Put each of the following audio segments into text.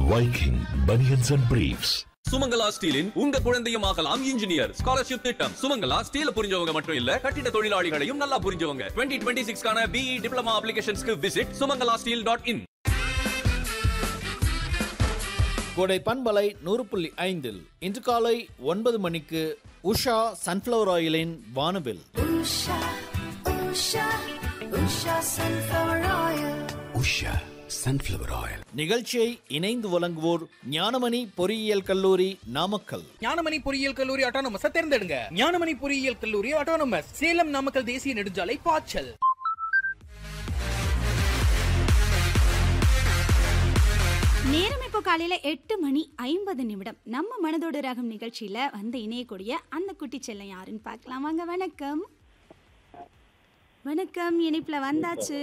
Viking Bunions and Briefs. Sumangala ஸ்டீலின் உங்க குழந்தையும் ஆகலாம் இன்ஜினியர் ஸ்காலர்ஷிப் திட்டம் சுமங்கலா ஸ்டீல புரிஞ்சவங்க மட்டும் இல்ல கட்டிட தொழிலாளிகளையும் நல்லா புரிஞ்சவங்க டுவெண்ட்டி டுவெண்ட்டி சிக்ஸ்க்கான பிஇ டிப்ளமா அப்ளிகேஷன்ஸ்க்கு visit Sumangala steel dot in கோடை பண்பலை நூறு புள்ளி ஐந்தில் இன்று காலை ஒன்பது மணிக்கு உஷா சன்ஃப்ளவர் ஆயிலின் வானவில் Usha, Usha, Usha sunflower oil. Usha sunflower oil நிகழ்ச்சியை இணைந்து வழங்குவோர் ஞானமணி பொறியியல் கல்லூரி நாமக்கல் ஞானமணி பொறியியல் கல்லூரி அட்டானமஸ் தேர்ந்தெடுங்க ஞானமணி பொறியியல் கல்லூரி அட்டானமஸ் சேலம் நாமக்கல் தேசிய நெடுஞ்சாலை பாய்ச்சல் நேரம் இப்போ காலையில எட்டு மணி ஐம்பது நிமிடம் நம்ம மனதோடு ரகம் நிகழ்ச்சியில வந்து இணையக்கூடிய அந்த குட்டி செல்லம் யாருன்னு பார்க்கலாம் வாங்க வணக்கம் வணக்கம் இணைப்புல வந்தாச்சு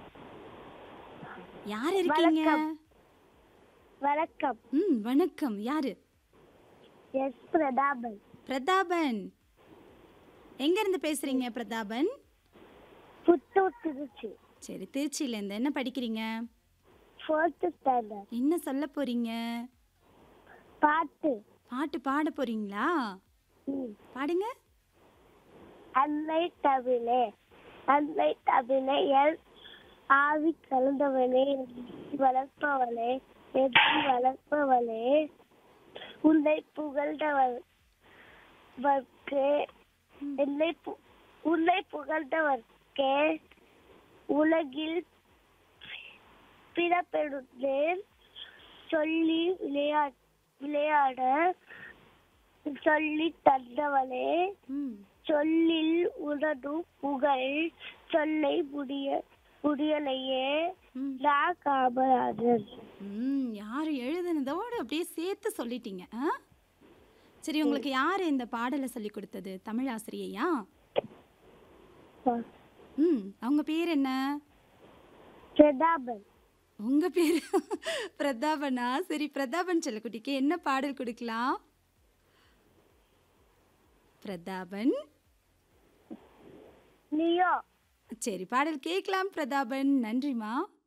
யார் இருக்கீங்க வணக்கம் ம் வணக்கம் யாரு எஸ் பிரதாபன் பிரதாபன் எங்க இருந்து பேசுறீங்க பிரதாபன் புத்தூர் திருச்சி சரி திருச்சியில இருந்து என்ன படிக்கிறீங்க ஃபோர்த்து ஸ்டாண்டர்ட் என்ன சொல்ல போறீங்க பாட்டு பாட்டு பாட போறீங்களா ம். பாடுங்க அன்னை தமிழே அன்னை தமிழே என் ஆவி கலந்தவனே வளர்ப்பவனே எதில் வளர்ப்பவனே உன்னை புகழ்ந்தவர்க்கு என்னை பு- உன்னை புகழ்ந்தவர்க்கே உலகில் பிறப்பெடுத்தேன் சொல்லி விளையா விளையாட சொல்லி தந்தவனே ம் சொல்லில் உனது புகழ் சொல்லை முடிய முடியலையே ம். நான் காமராஜர் ம் யார் எழுதுனதோடு அப்படியே சேர்த்து சொல்லிட்டீங்க ஆ சரி உங்களுக்கு யார் இந்த பாடலை சொல்லி கொடுத்தது தமிழ் ஆசிரியையா ம் அவங்க பேர் என்ன பிரதாபன் உங்க பேர் பிரதாபனா சரி பிரதாபன் செல்லக்குட்டிக்கு என்ன பாடல் கொடுக்கலாம் பிரதாபன் நியோ சரி பாடல் கேட்கலாம் பிரதாபன் நன்றிமா